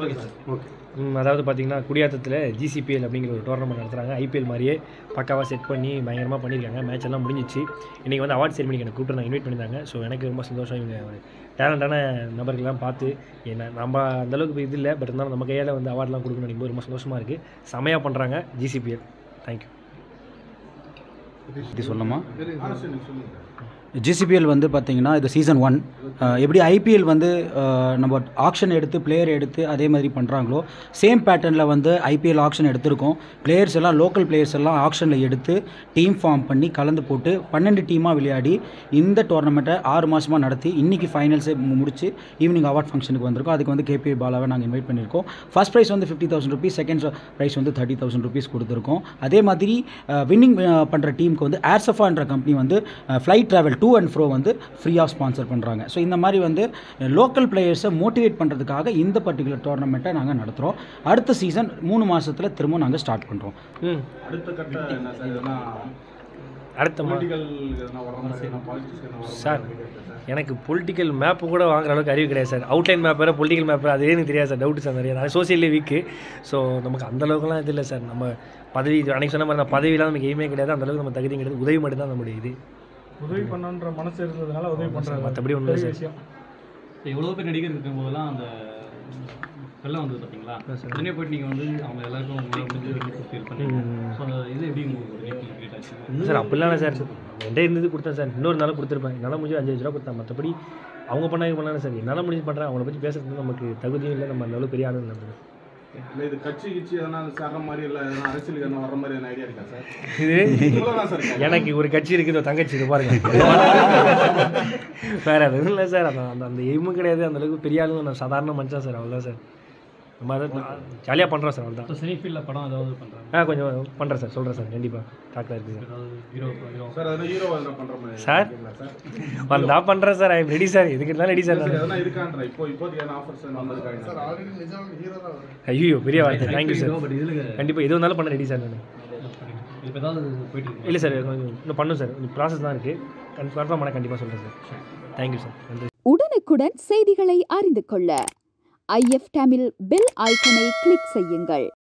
Okay sir okay ம், அதாவது பார்த்தீங்கன்னா குடியாத்தத்தில் ஜிசிபிஎல் அப்படிங்கிற ஒரு டோர்னமெண்ட் நடத்துகிறாங்க ஐபிஎல் மாதிரியே பக்காவாக செட் பண்ணி பயங்கரமாக பண்ணியிருக்காங்க மேட்ச் எல்லாம் முடிஞ்சிச்சு இன்றைக்கி வந்து அவார்ட் செரிமனிக்கு எனக்கு கூப்பிட்டு நான் இன்வைட் பண்ணியிருந்தாங்க ஸோ எனக்கு ரொம்ப சந்தோஷம் இவங்க ஒரு டேலண்டான நபர்கள்லாம் பார்த்து என்ன நம்ம அந்தளவுக்கு இது இல்லை பட் இருந்தாலும் நம்ம கையால் வந்து அவார்ட்லாம் கொடுக்கணும் நினைக்கும் போது ரொம்ப சந்தோஷமாக இருக்குது செமையாக பண்ணுறாங்க ஜிசிபிஎல் தேங்க்யூ இது சொல்லுமா ஆனஸ்ட் நீங்க சொல்லுங்க ஜிசிபிஎல் வந்து பார்த்தீங்கன்னா இது சீசன் ஒன் எப்படி ஐபிஎல் வந்து அஹ், நம்ம ஆக்ஷன் எடுத்து பிளேயர் எடுத்து அதே மாதிரி பண்ணுறாங்களோ சேம் பேட்டர்னில் வந்து ஐபிஎல் ஆக்ஷன் எடுத்திருக்கோம் பிளேயர்ஸ் எல்லாம் லோக்கல் பிளேயர்ஸ் எல்லாம் ஆக்ஷனில் எடுத்து டீம் ஃபார்ம் பண்ணி கலந்து போட்டு பன்னெண்டு டீமாக விளையாடி இந்த டோர்னமெண்ட்டை ஆறு மாதமாக நடத்தி இன்றைக்கி ஃபைனல்ஸே முடிச்சு ஈவினிங் அவார்ட் ஃபங்க்ஷனுக்கு வந்திருக்கோம் அதுக்கு வந்து கேபிஐ பாலாவை நாங்கள் இன்வைட் பண்ணியிருக்கோம் ஃபர்ஸ்ட் ப்ரைஸ் வந்து fifty thousand rupees second prize வந்து தேர்ட்டி தௌசண்ட் ருபீஸ் கொடுத்துருக்கோம் அதே மாதிரி வின்னிங் பண்ணுற டீமுக்கு வந்து ஏர்சஃபான்ற கம்பெனி வந்து flight travel to and fro வந்து ஃப்ரீயாக ஸ்பான்சர் பண்ணுறாங்க ஸோ இந்த மாதிரி வந்து லோக்கல் பிளேயர்ஸை மோட்டிவேட் பண்ணுறதுக்காக இந்த பர்டிகுலர் டோர்னமெண்ட்டை நாங்கள் நடத்துகிறோம் அடுத்த சீசன் மூணு மாதத்தில் திரும்ப நாங்கள் ஸ்டார்ட் பண்ணுறோம் ம் அடுத்த கட்ட என்ன சார் எதனா அடுத்த மா பொலிட்டிக்கல் எதனா வர மாதிரி எதனா பாலிட்டிக்ஸ் எதனா வர சார் மாதிரி இருக்கா சார் எனக்கு பொலிட்டிக்கல் மேப்பு கூட வாங்குற அளவுக்கு அறிவு கிடையாது சார் அவுட்லைன் மேப் வேறு பொலிட்டிக்கல் மேப் அதே எனக்கு தெரியாது சார் டவுட் சார் நிறைய நான் சோசியலே வீக்கு ஸோ நமக்கு அந்த அளவுக்குலாம் இது இல்லை சார் நம்ம பதவி அன்னைக்கு சொன்ன மாதிரி நான் பதவியெலாம் நமக்கு எதுவுமே கிடையாது அந்த அளவுக்கு நம்ம தகுதியும் கிடையாது உதவி மட்டும் தான் நம்மளுடைய இது உதவி பண்ணணுன்ற மனசு இருந்ததுனால உதவி பண்ணுறாங்க மற்றபடி ஒன்றும் இல்லை பெரிய சார் விஷயம் எவ்வளோ பேர் நடிகர் இருக்கும் போதெல்லாம் அந்த வெள்ளம் வந்தது பார்த்தீங்களா உடனே போயிட்டு நீங்கள் வந்து அவங்க எல்லாருக்கும் உங்களால் முடிஞ்ச வரைக்கும் ஃபீல் பண்ணீங்க ஸோ அந்த இது எப்படி உங்களுக்கு ஒரு நீட் கிரியேட் ஆச்சு சார் அப்படிலாம் இல்லை சார் என்கிட்ட இருந்தது கொடுத்தேன் சார் இன்னொரு நாள் கொடுத்துருப்பேன் என்னால் முடிஞ்சு அஞ்சு லட்ச ரூபா கொடுத்தேன் மற்றபடி அவங்க பண்ணாங்க பண்ணலாம் சார் என்னால் முடிஞ்சு பண்ணுறேன் அவங்கள பற்றி பேசுறது நமக்கு தகுதியும் இல்லை நம்ம அந்த அளவுக்கு பெரிய ஆளும் இல்லை இல்லை இது கட்சி கிச்சி எதனா சேர்ற மாதிரி இல்லை எதனா அரசியலுக்கு எதனா வர மாதிரி எதனா ஐடியா இருக்கா சார் இது உங்களை தான் சார் கேட்கறேன். எனக்கு ஒரு கட்சி இருக்குது ஒரு தங்கச்சி இது பாருங்க வேற எதுவும் இல்லை சார் அந்த அந்த அந்த எய்மும் கிடையாது அந்த அளவுக்கு பெரிய ஆளுங்க நான் சாதாரண மனுஷன் சார் அவ்வளோதான் சார் நம்ம அதை ஜாலியாக பண்ணுறோம் சார் அவ்வளோதான் ஸோ சினி ஃபீல்டில் படம் ஏதாவது பண்ணுறாங்க ஆ கொஞ்சம் பண்ணுறேன் சார் சொல்கிறேன் சார் கண்டிப்பாக டாக்டர் இருக்குது சார் ஏதாவது ஹீரோ ஹீரோ சார் அது ஹீரோ எதனா பண்ற மாதிரி சார்? இருக்கீங்களா சார் வந்தா பண்ணுறேன் சார் ஐ ரெடி சார் இதுக்கு தான் ரெடி சார் சார் நான் எதனா இருக்கான்ற இப்போ இப்போதைக்கு எதனா ஆஃபர்ஸ் வந்திருக்காங்க சார் ஐயோ பெரிய வார்த்தை தேங்க்யூ சார் பட் இதில் கண்டிப்பாக எது வந்தாலும் பண்ண ரெடி சார் நான் இப்போ ஏதாவது போயிட்டு இருக்கு இல்லை சார் கொஞ்சம் இன்னும் பண்ணும் சார் கொஞ்சம் ப்ராசஸ் தான் இருக்குது கன்ஃபார்ம் பண்ண கண்டிப்பாக சொல்கிறேன் சார் தேங்க்யூ சார் நன்றி உடனுக்குடன் செய்திகளை அறிந்து கொள்ள ஐஎஃப் தமிழ் பெல் ஐக்கனை கிளிக் செய்யுங்கள்